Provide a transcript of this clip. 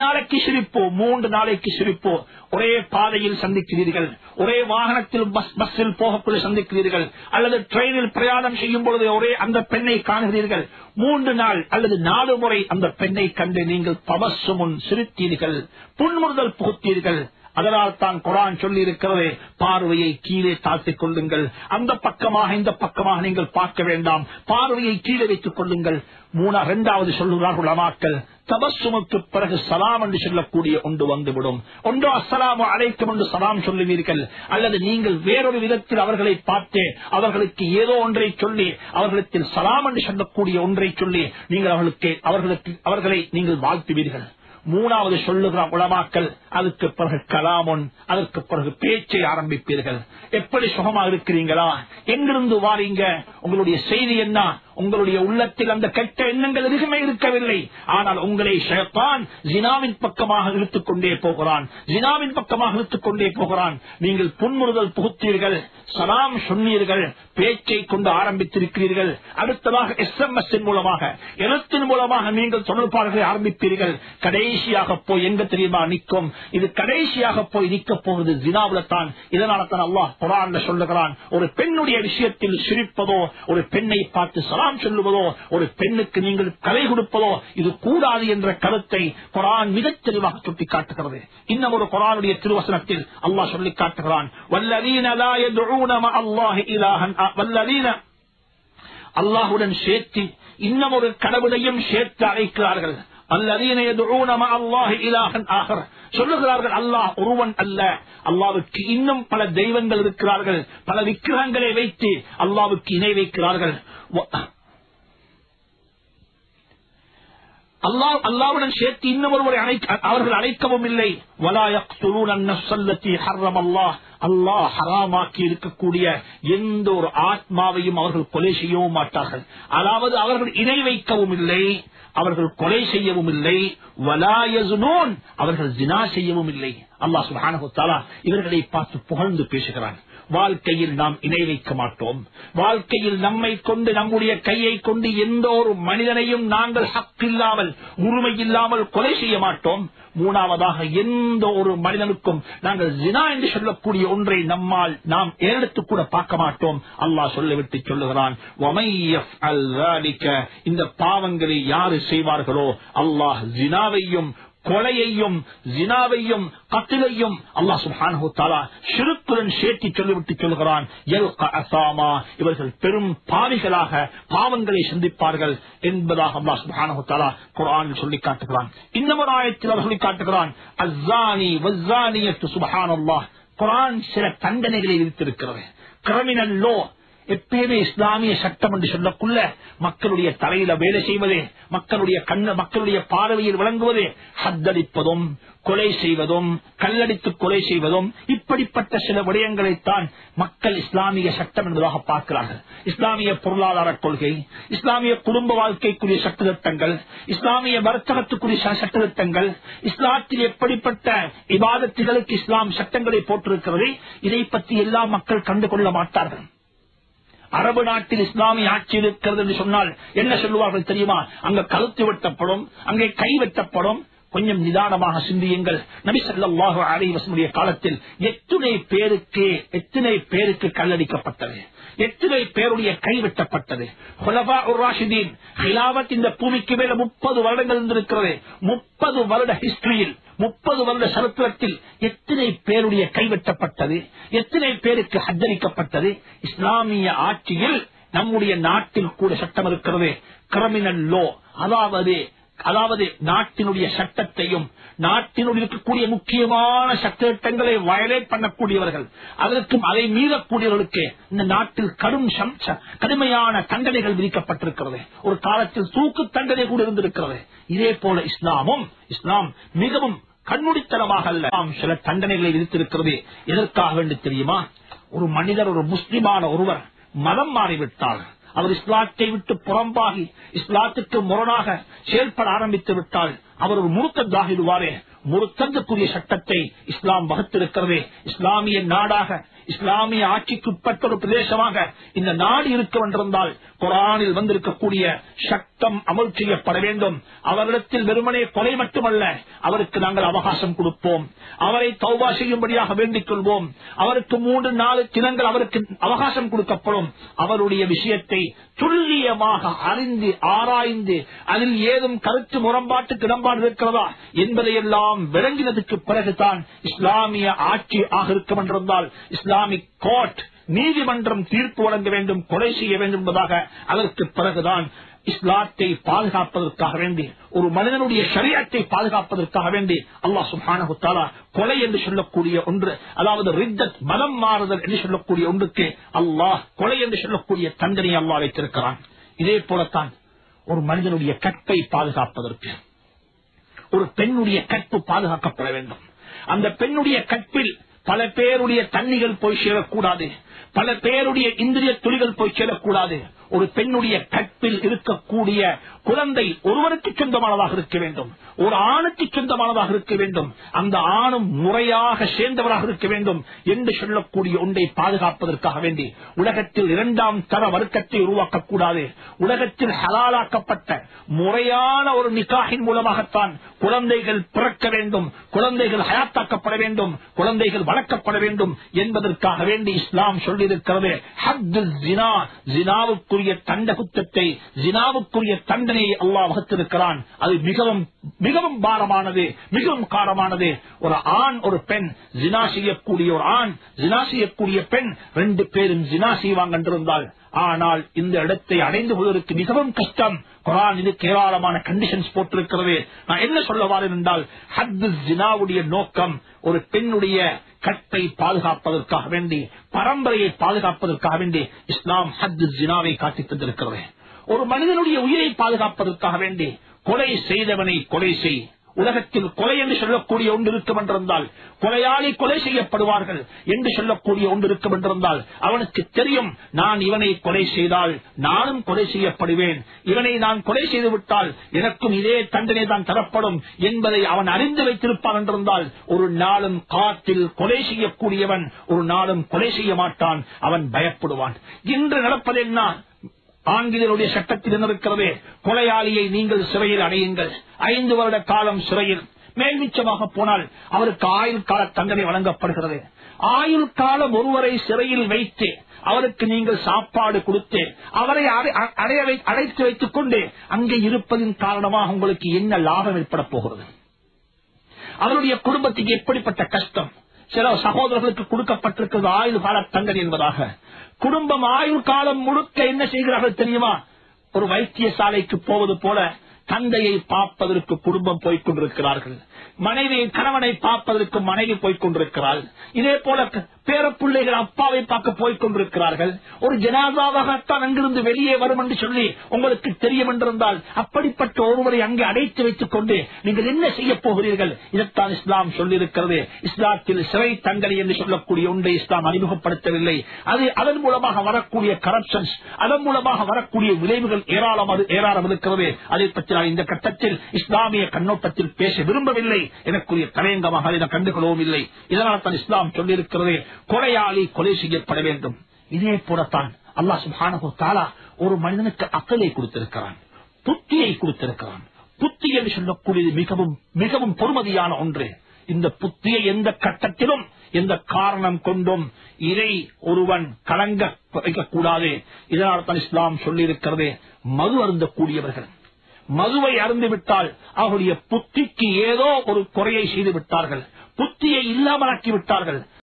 நாளைக்கு சிரிப்போ மூன்று நாளைக்கு சிரிப்போ ஒரே பாதையில் சந்திக்கிறீர்கள் ஒரே வாகனத்தில் பஸ் பஸ்ஸில் போகக்குள்ள சந்திக்கிறீர்கள் அல்லது ட்ரெயினில் பிரயாணம் செய்யும் பொழுது ஒரே அந்த பெண்ணை காணுகிறீர்கள் மூன்று நாள் அல்லது நாலு முறை அந்த பெண்ணை கண்டு நீங்கள் தபசு முன் சிரித்தீர்கள் புன்முறுதல் புகுத்தீர்கள் அதனால் தான் குரான் சொல்லி இருக்கிறது பார்வையை கீழே தாழ்த்திக் கொள்ளுங்கள் அந்த பக்கமாக இந்த பக்கமாக நீங்கள் பார்க்க வேண்டாம் பார்வையை கீழே வைத்துக் கொள்ளுங்கள் மூணா இரண்டாவது சொல்லுகிறார்கள் அமாக்கள் தபசுமுக்கு பிறகு சலாம் என்று சொல்லக்கூடிய ஒன்று வந்துவிடும் ஒன்றோ அஸ்ஸலாமு அழைக்கும் என்று சலாம் சொல்லுவீர்கள் அல்லது நீங்கள் வேறொரு விதத்தில் அவர்களை பார்த்து அவர்களுக்கு ஏதோ ஒன்றை சொல்லி அவர்களுக்கு சலாம் என்று சொல்லக்கூடிய ஒன்றை சொல்லி நீங்கள் அவர்களுக்கு அவர்களுக்கு அவர்களை நீங்கள் வாழ்த்துவீர்கள் மூணாவது சொல்லுகிற உளமாக்கல் அதுக்கு பிறகு கலாமொன் அதற்கு பிறகு பேச்சை ஆரம்பிப்பீர்கள் எப்படி சுகமா இருக்கிறீங்களா எங்கிருந்து வாரீங்க உங்களுடைய செய்தி என்ன உங்களுடைய உள்ளத்தில் அந்த கெட்ட எண்ணங்கள் எதுவுமே இருக்கவில்லை ஆனால் உங்களை ஷயத்தான் ஜினாவின் பக்கமாக இழுத்துக் கொண்டே போகிறான் ஜினாவின் பக்கமாக இழுத்துக் கொண்டே போகிறான் நீங்கள் புன்முறுதல் புகுத்தீர்கள் சலாம் சொன்னீர்கள் பேச்சை கொண்டு ஆரம்பித்திருக்கிறீர்கள் அடுத்ததாக எஸ் எம் எஸ் மூலமாக எழுத்தின் மூலமாக நீங்கள் தொடர்பாளர்களை ஆரம்பிப்பீர்கள் கடைசியாக போய் எங்க தெரியுமா நிற்கும் இது கடைசியாக போய் நிற்க போவது ஜினாவில தான் இதனால தான் அல்லாஹ் குரான் சொல்லுகிறான் ஒரு பெண்ணுடைய விஷயத்தில் சிரிப்பதோ ஒரு பெண்ணை பார்த்து சலாம் சொல்லுவதோ ஒரு பெண்ணுக்கு நீங்கள் கலை கொடுப்பதோ இது கூடாது என்ற கருத்தை குரான் மிகச் தெளிவாக சுட்டி காட்டுகிறது இன்னும் ஒரு குரானுடைய திருவசனத்தில் அல்லாஹ் சொல்லி காட்டுகிறான் வல்லதீன லா யதுஊன மஅ அல்லாஹி இலாஹன் அ- வல்லதீன அல்லாஹுடன் சேர்த்து இன்னும் ஒரு கடவுளையும் சேர்த்து அழைக்கிறார்கள் அல்லதீன யதுஊன மஅ அல்லாஹி இலாஹன் ஆகர் சொல்லுகிறார்கள் அல்லாஹ் ஒருவன் அல்ல அல்லாவுக்கு இன்னும் பல தெய்வங்கள் இருக்கிறார்கள் பல விக்கிரகங்களை வைத்து அல்லாவுக்கு இணை வைக்கிறார்கள் வ- அல்லாஹ் அல்லாவுடன் சேர்த்து இன்னும் ஒருவரை அழைக்க- அவர்கள் அழைக்கவும் இல்லை வலா யக்துலூன அன்-நஃப்ஸ அல்லத்தி ஹர்ரம அல்லாஹ் அல்லாஹ் ஹராமாக்கி இருக்கக்கூடிய எந்த ஒரு ஆத்மாவையும் அவர்கள் கொலை செய்யவும் மாட்டார்கள் அதாவது அவர்கள் இணை வைக்கவும் இல்லை அவர்கள் கொலை செய்யவும் இல்லை வலா யஸ்னூன் அவர்கள் ஜினா செய்யவும் இல்லை அல்லாஹ் சுப்ஹானஹு வ தஆலா இவர்களை பார்த்து புகழ்ந்து பேசுகிறான் வாழ்க்கையில் நாம் இணை வைக்க மாட்டோம் வாழ்க்கையில் நம்மை கொண்டு நம்முடைய கையை கொண்டு எந்த ஒரு மனிதனையும் நாங்கள் ஹக்கில்லாமல் உரிமை இல்லாமல் கொலை செய்ய மாட்டோம் மூணாவதாக எந்த ஒரு மனிதனுக்கும் நாங்கள் ஜினா என்று சொல்லக்கூடிய ஒன்றை நம்மால் நாம் ஏறெடுத்து கூட பார்க்க மாட்டோம் அல்லாஹ் சொல்லிவிட்டு சொல்லுகிறான் "வமை யஃப்அல் ذَلِكَ" இந்த பாவங்களை யாரு செய்வார்களோ அல்லாஹ் ஜினாவையும் கொலையையும் ஜினாவையும் கத்திலையும் அல்லாஹ் சுப்ஹானஹு தஆலா ஷிருக்குடன் சேர்த்து சொல்லிவிட்டு சொல்கிறான் "யல்க அஸாமா" இவர்கள் பெரும் பாவிகளாக பாவங்களை சந்திப்பார்கள் என்பதாக அல்லாஹ் சுப்ஹானஹு தஆலா குர்ஆனில் சொல்லி காட்டுகிறான் இன்னும் ஒரு ஆயத்தில் அவர் சொல்லி காட்டுகிறான் அஸ்ஸானி வஸ்ஸானியத்து சுப்ஹானல்லாஹ் குர்ஆன் சில தண்டனைகளை விதித்திருக்கிறது கிரிமினல் லோ எப்பயுமே இஸ்லாமிய சட்டம் என்று சொல்லக்குள்ள மக்களுடைய தலையில வேலை செய்வது மக்களுடைய கண்ண மக்களுடைய பார்வையில் விளங்குவது ஹத்தடிப்பதும் கொலை செய்வதும் கல்லடித்து கொலை செய்வதும் இப்படிப்பட்ட சில விடயங்களைத்தான் மக்கள் இஸ்லாமிய சட்டம் என்பதாக பார்க்கிறார்கள் இஸ்லாமிய பொருளாதார கொள்கை இஸ்லாமிய குடும்ப வாழ்க்கைக்குரிய சட்டத்திட்டங்கள் இஸ்லாமிய வர்த்தகத்துக்குரிய ச- சட்டத்திட்டங்கள் இஸ்லாத்தில் எப்படிப்பட்ட இபாதத்துகளுக்கு இஸ்லாம் சட்டங்களை போட்டிருக்கிறது இதை பற்றி எல்லா மக்கள் கண்டுகொள்ள மாட்டார்கள் அரபு நாட்டில் இஸ்லாமிய ஆட்சி இருக்கிறது என்று சொன்னால் என்ன சொல்லுவார்கள் தெரியுமா அங்க கழுத்து வெட்டப்படும் அங்கே கை வெட்டப்படும் கொஞ்சம் நிதானமாக சிந்தியுங்கள் நபி ஸல்லல்லாஹு அலைஹி வஸல்லுடைய காலத்தில் எத்தனை பேருக்கு எத்தனை பேருக்கு கல்லடிக்கப்பட்டது எத்தனை பேருடைய கை வெட்டப்பட்டது ஹுலஃபா உர் ராஷிதீன் ஹிலாவத் இந்த பூமிக்கு மேல முப்பது வருடங்கள் இருந்திருக்கிறது முப்பது வருட ஹிஸ்டரியில் முப்பது வருட சரித்திரத்தில் எத்தனை பேருடைய கைவெட்டப்பட்டது எத்தனை பேருக்கு ஹத்தரிக்கப்பட்டது இஸ்லாமிய ஆட்சியில் நம்முடைய நாட்டில் கூட சட்டம் இருக்கிறது கிரிமினல் லோ அதாவது அதாவது நாட்டினுடைய சட்டத்தையும் நாட்டினுடைய இருக்கக்கூடிய முக்கியமான சட்டங்களை வயலேட் பண்ணக்கூடியவர்கள் அதற்கும் அதை மீறக்கூடியவர்களுக்கு இந்த நாட்டில் கடும் சம்- ச- கடுமையான தண்டனைகள் விதிக்கப்பட்டிருக்கிறது ஒரு காலத்தில் தூக்கு தண்டனை கூட இருந்திருக்கிறது இதே போல இஸ்லாமும் இஸ்லாம் மிகவும் கண்மூடித்தனமாக அல்ல நாம் சில தண்டனைகளை விதித்திருக்கிறது எதற்காக வேண்டி தெரியுமா ஒரு மனிதர் ஒரு முஸ்லிமான ஒருவர் மதம் மாறிவிட்டால் அவர் இஸ்லாத்தை விட்டு புறம்பாகி இஸ்லாத்துக்கு முரணாக செயல்பட ஆரம்பித்து விட்டால் அவர் ஒரு முருத்ததாகிடுவாரே முருத்தத்துக்குரிய சட்டத்தை இஸ்லாம் வகுத்திருக்கிறது இஸ்லாமிய நாடாக இஸ்லாமிய ஆட்சிக்கு உட்பட்ட ஒரு பிரதேசமாக இந்த நாடு இருக்க வேண்டியிருந்தால் குரானில் வந்திருக்கக்கூடிய சட்டம் அமல் செய்யப்பட வேண்டும் அவரிடத்தில் வெறுமனே கொலை மட்டுமல்ல அவருக்கு நாங்கள் அவகாசம் கொடுப்போம் அவரை தௌபா செய்யும்படியாக வேண்டிக் கொள்வோம் அவருக்கு மூன்று நாலு தினங்கள் அவருக்கு அவகாசம் கொடுக்கப்படும் அவருடைய விஷயத்தை துல்லியமாக அறிந்து ஆராய்ந்து அதில் ஏதும் கருத்து முரண்பாட்டுக்கு இடம்பாடு இருக்கிறதா என்பதையெல்லாம் விளங்கினதுக்கு பிறகுதான் இஸ்லாமிய ஆட்சி ஆக இருக்கும் என்றிருந்தால் இஸ்லாமிக் கோர்ட் நீதிமன்றம் தீர்ப்பு வழங்க வேண்டும் கொலை செய்ய வேண்டும் என்பதாக அதற்கு பிறகுதான் இஸ்லாத்தை பாதுகாப்பதற்காக வேண்டி ஒரு மனிதனுடைய சரியத்தை பாதுகாப்பதற்காக வேண்டி அல்லாஹ் சுப்ஹானஹு தஆலா கொலை என்று சொல்லக்கூடிய ஒன்று அதாவது ரித்தத் மதம் மாறுதல் என்று சொல்லக்கூடிய ஒன்றுக்கு அல்லாஹ் கொலை என்று சொல்லக்கூடிய தண்டனை அல்லாஹ் வைத்திருக்கிறான் இதே போலத்தான் ஒரு மனிதனுடைய கற்பை பாதுகாப்பதற்கு ஒரு பெண்ணுடைய கற்பு பாதுகாக்கப்பட வேண்டும் அந்த பெண்ணுடைய கற்பில் பல பேருடைய தண்ணிகள் போய் சேரக்கூடாது பல பேருடைய இந்திரிய துளிகள் போய் சேரக்கூடாது ஒரு பெண்ணுடைய கற்பில் இருக்கக்கூடிய குழந்தை ஒருவருக்கு சொந்தமானதாக இருக்க வேண்டும் ஒரு ஆணுக்கு சொந்தமானதாக இருக்க வேண்டும் அந்த ஆணும் முறையாக சேர்ந்தவராக இருக்க வேண்டும் என்று சொல்லக்கூடிய ஒன்றை பாதுகாப்பதற்காக வேண்டி உலகத்தில் இரண்டாம் தர வர்க்கத்தை உருவாக்கக்கூடாது உலகத்தில் ஹலாலாக்கப்பட்ட முறையான ஒரு நிக்காகின் மூலமாகத்தான் குழந்தைகள் பிறக்க வேண்டும் குழந்தைகள் ஹயாத்தாக்கப்பட வேண்டும் குழந்தைகள் வளர்க்கப்பட வேண்டும் என்பதற்காக வேண்டி இஸ்லாம் சொல்லியிருக்கிறது ஹத்து ஜினா ஜினாவுக்குரிய தண்ட குத்தத்தை ஜினாவுக்குரிய தண்டனையை அல்லாஹ் வகுத்திருக்கிறான் அது மிகவும் மிகவும் பாரமானது மிகவும் காரமானது ஒரு ஆண் ஒரு பெண் ஜினா செய்யக்கூடிய ஒரு ஆண் ஜினா செய்யக்கூடிய பெண் ரெண்டு பேரும் ஜினா செய்வாங்க என்றிருந்தால் ஆனால் இந்த இடத்தை அடைந்து கொள்வதற்கு மிகவும் கஷ்டம் குரான் இதுக்கு ஏராளமான கண்டிஷன்ஸ் போட்டிருக்கிறது நான் என்ன சொல்ல வாரேன் என்றால் ஹத்து ஜினாவுடைய நோக்கம் ஒரு பெண்ணுடைய கற்பை பாதுகாப்பதற்காக வேண்டி பரம்பரையை பாதுகாப்பதற்காக வேண்டி இஸ்லாம் ஹத்து ஜினாவை காட்டித் தந்திருக்கிறது ஒரு மனிதனுடைய உயிரை பாதுகாப்பதற்காக வேண்டி கொலை செய்தவனை கொலை செய் உலகத்தில் கொலை என்று சொல்லக்கூடிய ஒன்று இருக்கும் என்றிருந்தால் கொலையாளி கொலை செய்யப்படுவார்கள் என்று சொல்லக்கூடிய ஒன்று இருக்கும் என்றிருந்தால் அவனுக்கு தெரியும் நான் இவனை கொலை செய்தால் நானும் கொலை செய்யப்படுவேன் இவனை நான் கொலை செய்து விட்டால் எனக்கும் இதே தண்டனை தான் தரப்படும் என்பதை அவன் அறிந்து வைத்திருப்பான் என்றிருந்தால் ஒரு நாளும் காத்தில் கொலை செய்யக்கூடியவன் ஒரு நாளும் கொலை செய்ய மாட்டான் அவன் பயப்படுவான் இன்று நடப்பது என்ன ஆங்கிலேயருடைய சட்டத்தில் என்ன இருக்கிறது கொலையாளியை நீங்கள் சிறையில் அடையுங்கள் ஐந்து வருட காலம் சிறையில் மேல்மிச்சமாக போனால் அவருக்கு ஆயுள் கால தண்டனை வழங்கப்படுகிறது ஆயுள் காலம் ஒருவரை சிறையில் வைத்து அவருக்கு நீங்கள் சாப்பாடு கொடுத்து அவரை அடை- அடைய வை- அடைத்து வைத்துக் கொண்டு அங்கே இருப்பதின் காரணமாக உங்களுக்கு என்ன லாபம் ஏற்பட போகிறது அவருடைய குடும்பத்துக்கு எப்படிப்பட்ட கஷ்டம் சில சகோதரர்களுக்கு கொடுக்கப்பட்டிருக்கிறது ஆயுள் கால தண்டனை என்பதாக குடும்பம் ஆயுள் காலம் முழுக்க என்ன செய்கிறார்கள் தெரியுமா ஒரு வைத்தியசாலைக்கு போவது போல தந்தையை பார்ப்பதற்கு குடும்பம் போய்க் கொண்டிருக்கிறார்கள் மனைவியை கணவனை பார்ப்பதற்கு மனைவி போய்க் கொண்டிருக்கிறாள் இதே போல பேர பிள்ளைகள் அப்பாவை பார்க்க போய்க் கொண்டிருக்கிறார்கள் ஒரு ஜனாதாவாகத்தான் அங்கிருந்து வெளியே வரும் என்று சொல்லி உங்களுக்கு தெரியும் என்றிருந்தால் அப்படிப்பட்ட ஒருவரை அங்கே அடைத்து வைத்துக் கொண்டு நீங்கள் என்ன செய்ய போகிறீர்கள் இதைத்தான் இஸ்லாம் சொல்லியிருக்கிறது இஸ்லாத்தில் சிறை தண்டனை என்று சொல்லக்கூடிய ஒன்றை இஸ்லாம் அறிமுகப்படுத்தவில்லை அது அதன் மூலமாக வரக்கூடிய கரப்ஷன்ஸ் அதன் மூலமாக வரக்கூடிய விளைவுகள் ஏராளம் அது- ஏராளம் இருக்கிறது அதை பற்றி நான் இந்த கட்டத்தில் இஸ்லாமிய கண்ணோட்டத்தில் பேச விரும்பவில்லை எனக்குரிய தலையங்கமாக அதை நான் கண்டுகொள்ளவும் இல்லை இதனால் தான் இஸ்லாம் சொல்லியிருக்கிறது கொலையாளி கொலை செய்யப்பட வேண்டும் இதே போலத்தான் அல்லாஹ் சுப்ஹானஹு தஆலா ஒரு மனிதனுக்கு அக்கலை கொடுத்திருக்கிறான் புத்தியை கொடுத்திருக்கிறான் புத்தி என்று சொல்லக்கூடியது மிகவும் மிகவும் பொறுமதியான ஒன்று இந்த புத்தியை எந்த கட்டத்திலும் எந்த காரணம் கொண்டும் இதை ஒருவன் கலங்க வைக்கக்கூடாது இதனால் தான் இஸ்லாம் சொல்லியிருக்கிறது மது அருந்தக்கூடியவர்கள் மதுவை அருந்துவிட்டால் அவருடைய புத்திக்கு ஏதோ ஒரு குறையை செய்து விட்டார்கள் புத்தியை இல்லாமலாக்கி விட்டார்கள்